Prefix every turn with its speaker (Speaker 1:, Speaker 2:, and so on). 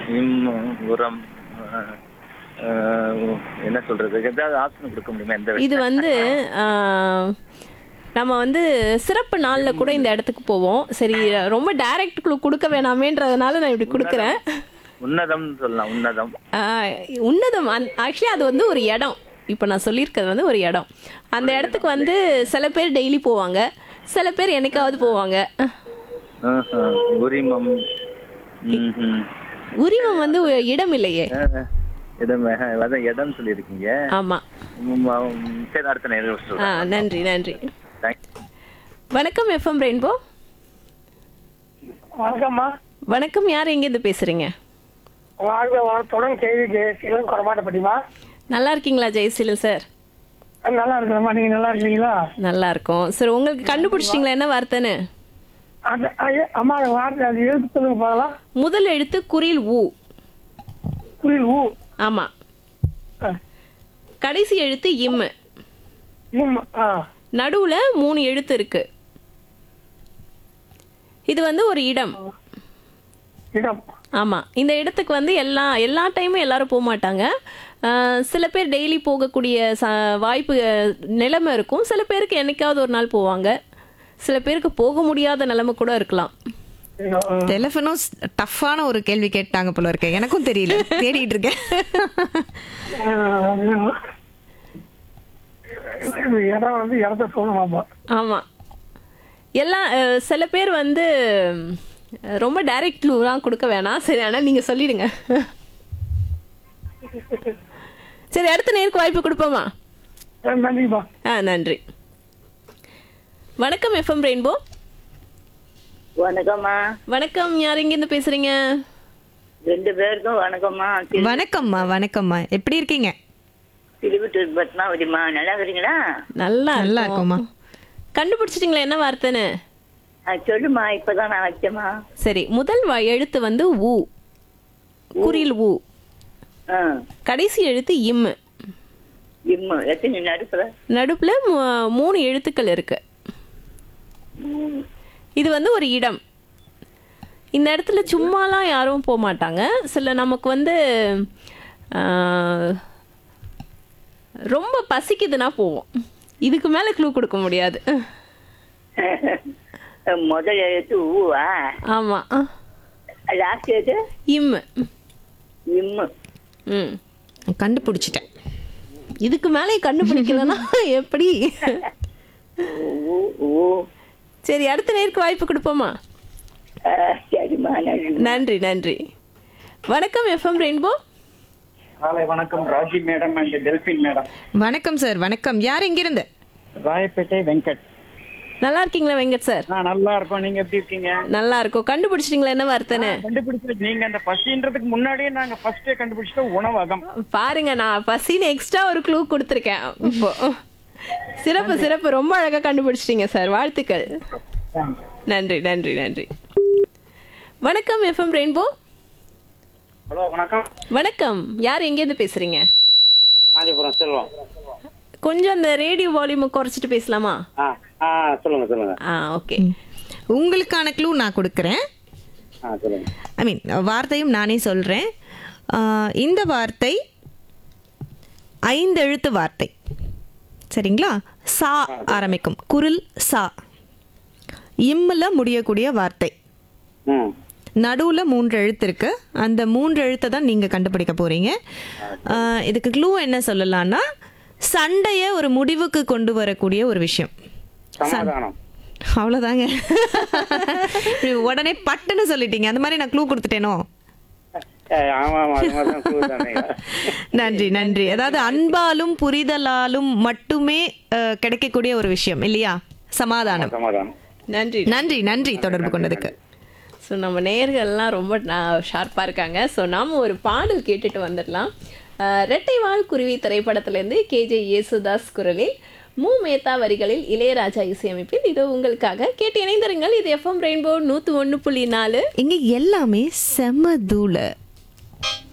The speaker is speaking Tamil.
Speaker 1: இம் உரம் அஹ், அஹ், என்ன சொல்றது ஏதாவது ஆப்ஷன் கொடுக்க முடியுமா எந்த
Speaker 2: இது வந்து ஆஹ், நம்ம வந்து சிறப்பு நாளில் கூட இந்த இடத்துக்கு போவோம் சரி ரொம்ப டைரக்ட் க்ளூ கொடுக்க வேணாமேன்றதுனால நான் இப்படி கொடுக்குறேன்
Speaker 1: உன்னதம் சொல்லலாம் உன்னதம்
Speaker 2: ஆஹ், உன்னதம் ஆக்சுவலி அது வந்து ஒரு இடம் இப்போ நான் சொல்லியிருக்கிறது வந்து ஒரு இடம் அந்த இடத்துக்கு வந்து சில பேர் டெய்லி போவாங்க சில பேர் என்னைக்காவது போவாங்க
Speaker 1: ஆஹா, உரிமம் ம்ஹும்.
Speaker 2: உரிமம் வந்து ஒரு இடம் இல்லையே
Speaker 1: அஹ், இடம் அஹ், அதான் இடம் சொல்லியிருக்கீங்க
Speaker 2: ஆமாம்
Speaker 1: ம், ம், சரி அடுத்த நேரம்
Speaker 2: ஆ
Speaker 1: சொல்றேன்
Speaker 2: நன்றி நன்றி
Speaker 1: தேங்க்ஸ்
Speaker 2: வணக்கம் எஃப்எம் ரெயின்போ
Speaker 3: வணக்கம்மா
Speaker 2: வணக்கம் யார் எங்கேருந்து பேசுகிறீங்க
Speaker 3: வாழ்க வளத்துடன் கேள்வி ஜெயசீலன் கொடமாட்டப்பட்டிமா
Speaker 2: நல்லா இருக்கீங்களா ஜெயசீலன் சார்
Speaker 3: நல்லா இருக்கிறம்மா நீங்க நல்லா இருக்கீங்களா
Speaker 2: நல்லா இருக்கும் சார் உங்களுக்கு கண்டுபிடிச்சிட்டிங்களா என்ன வார்த்தைன்னு
Speaker 3: அந்த ஐயா, அம்மா அந்த வார்த்தை அது எழுத்து சொல்லுங்க பார்க்கலாம்
Speaker 2: முதல் எழுத்து குரில் ஊ
Speaker 3: புரியுது ஊ
Speaker 2: ஆமா
Speaker 3: ஆ.
Speaker 2: கடைசி எழுத்து இம்மு
Speaker 3: இம், ஆ
Speaker 2: நடுவுல மூணு எழுத்து இருக்கு இது வந்து ஒரு இடம்
Speaker 3: இடம்
Speaker 2: ஆமா இந்த இடத்துக்கு வந்து எல்லா எல்லா டைமும் எல்லாரும் போக மாட்டாங்க ஆஹ், சில பேர் டெய்லி போகக்கூடிய ச வாய்ப்பு அஹ், நிலைமை இருக்கும் சில பேருக்கு என்னைக்காவது ஒரு நாள் போவாங்க சில பேருக்கு போக முடியாத நிலைமை கூட இருக்கலாம்
Speaker 3: இடம், ஆ.
Speaker 4: டெலிஃபனும் டஃப்பான ஒரு கேள்வி கேட்டாங்க போல இருக்கு எனக்கும் தெரியல தேடிட்டு இருக்கேன்
Speaker 3: ஆ, இது இடம் வந்து இடத்த சொல்லணுமாப்பா
Speaker 2: ஆமா எல்லாம் அஹ், சில பேர் வந்து அஹ், ரொம்ப டைரக்ட் க்ளூலாம் கொடுக்க வேணாம் சரி ஆனால் நீங்கள் சொல்லிடுங்க சரி அடுத்த நேருக்கு வாய்ப்பு கொடுப்போமா
Speaker 3: ஆ, நன்றிப்பா
Speaker 2: ஆ நன்றி வணக்கம் எஃப்எம் ரெயின்போ
Speaker 5: வணக்கம்மா
Speaker 2: வணக்கம் யார் எங்கேருந்து பேசுறீங்க
Speaker 5: ரெண்டு பேருக்கும் வணக்கம்மா
Speaker 4: வணக்கம்மா வணக்கம்மா எப்படி இருக்கீங்க
Speaker 5: திருவிட்டூர் பத்மாவதிமா நல்லா இருக்கிறீங்களா
Speaker 2: நல்லா
Speaker 4: நல்லா
Speaker 2: இருக்கோம்.
Speaker 4: இருக்கும்மா
Speaker 2: கண்டுபிடிச்சிட்டிங்களா என்ன வார்த்தைன்னு
Speaker 5: ஆ, சொல்லுமா இப்பதான் நான் வச்சேம்மா
Speaker 2: சரி முதல் வ- எழுத்து வந்து ஊ குறில் ஊ
Speaker 5: ஆ
Speaker 2: கடைசி எழுத்து இம்மு
Speaker 5: இம்மு எத்தனை நடுப்புல
Speaker 2: நடுப்புல மூ- மூணு எழுத்துக்கள் இருக்கு இது வந்து ஒரு இடம் இந்த இடத்துல சும்மாலாம் யாரும் போக மாட்டாங்க சில நமக்கு வந்து ஆஹ், ரொம்ப பசிக்குதுன்னா போவோம் இதுக்கு மேலே க்ளூ கொடுக்க முடியாது
Speaker 5: முதல் எழுத்து ஊவா
Speaker 2: ஆமாம்
Speaker 5: லாஸ்ட் எழுத்து
Speaker 2: இம்மு
Speaker 5: இம்மு
Speaker 2: ம்
Speaker 4: கண்டுபிடிச்சிட்டேன்
Speaker 2: இதுக்கு மேலே கண்டுபிடிக்கலன்னா எப்படி
Speaker 5: ஊ ஊ
Speaker 2: சரி அடுத்த நேருக்கு வாய்ப்பு கொடுப்போமா
Speaker 5: ஆ, சரிம்மா நன்றி
Speaker 2: நன்றி நன்றி வணக்கம் எஃப்எம் ரெயின்போ
Speaker 6: காலை வணக்கம் Raji madam and Delphine madam
Speaker 4: வணக்கம் சார் வணக்கம் யார் எங்கிருந்து
Speaker 6: ராயப்பேட்டை வெங்கட்
Speaker 2: நல்லா இருக்கீங்களா வெங்கட் சார்
Speaker 6: நான் நல்லா இருக்கோம் நீங்க எப்படி இருக்கீங்க
Speaker 2: நல்லா இருக்கும் கண்டுபிடிச்சிட்டீங்களா என்ன வார்த்தைன்னு
Speaker 6: கண்டுபிடிச்சது நீங்க அந்த பசின்றதுக்கு முன்னாடியே நாங்க ஃபர்ஸ்டே கண்டுபிடிச்சிட்டோம் உணவகம்
Speaker 2: பாருங்க நான் பசின்னு எக்ஸ்ட்ரா ஒரு க்ளூ கொடுத்துருக்கேன் இப்போ சிறப்பு சிறப்பு ரொம்ப அழகா கண்டுபிடிச்சிட்டீங்க சார் வாழ்த்துக்கள் நன்றி நன்றி நன்றி வணக்கம் எஃப்எம் ரெயின்போ
Speaker 6: ஹலோ வணக்கம்
Speaker 2: வணக்கம் யார் எங்கேருந்து பேசுறீங்க
Speaker 6: காஞ்சிபுரம் செல்வம்
Speaker 2: கொஞ்சம் அந்த ரேடியோ வால்யூமை குறைச்சிட்டு பேசலாமா
Speaker 6: ஆ ஆ சொல்லுங்க சொல்லுங்க
Speaker 2: ஆ ஓகே
Speaker 4: உங்களுக்கான க்ளூ நான் கொடுக்குறேன்
Speaker 6: ஆ சொல்லுங்க
Speaker 4: ஐ மீன் வார்த்தையும் நானே சொல்கிறேன் இந்த வார்த்தை ஐந்து எழுத்து வார்த்தை சரிங்களா சா ஆரம்பிக்கும் குரில் சா இம்மில் முடியக்கூடிய வார்த்தை
Speaker 6: ம்
Speaker 4: நடுவில் மூன்று எழுத்து இருக்கு அந்த மூன்று எழுத்தை தான் நீங்கள் கண்டுபிடிக்க போகிறீங்க இதுக்கு க்ளூ என்ன சொல்லலாம்னா சண்டையை ஒரு முடிவுக்கு கொண்டு வரக்கூடிய ஒரு விஷயம்
Speaker 6: சமாதானம்
Speaker 4: அவ்வளோதாங்க இப்படி உடனே பட்டுன்னு சொல்லிட்டீங்க அந்த மாதிரி நான் க்ளூ கொடுத்துட்டேனோ
Speaker 6: ஏ, ஆமா ஆமா அது மாதிரி தான் சொல்லுதானே.
Speaker 4: நன்றி நன்றி அதாவது அன்பாலும் புரிதலாலும் மட்டுமே அஹ், கிடைக்கக்கூடிய ஒரு விஷயம் இல்லையா சமாதானம்
Speaker 6: சமாதானம்
Speaker 2: நன்றி
Speaker 4: நன்றி நன்றி தொடர்பு கொண்டதுக்கு
Speaker 2: ஸோ நம்ம நேர்கள்லாம் ரொம்ப ஷார்ப்பாக இருக்காங்க ஸோ நாம் ஒரு பாடல் கேட்டுட்டு வந்துடலாம் அஹ், ரெட்டை வாழ் குருவி திரைப்படத்திலேருந்து கேஜே யேசுதாஸ் குரலில் மு மேத்தா வரிகளில் இளையராஜா இசையமைப்பில் இது உங்களுக்காக கேட்டு இணைந்திருங்கள் இது எஃப்எம் ரெயின்போ நூற்று ஒன்று புள்ளி நாலு
Speaker 4: இங்க எல்லாமே செம தூள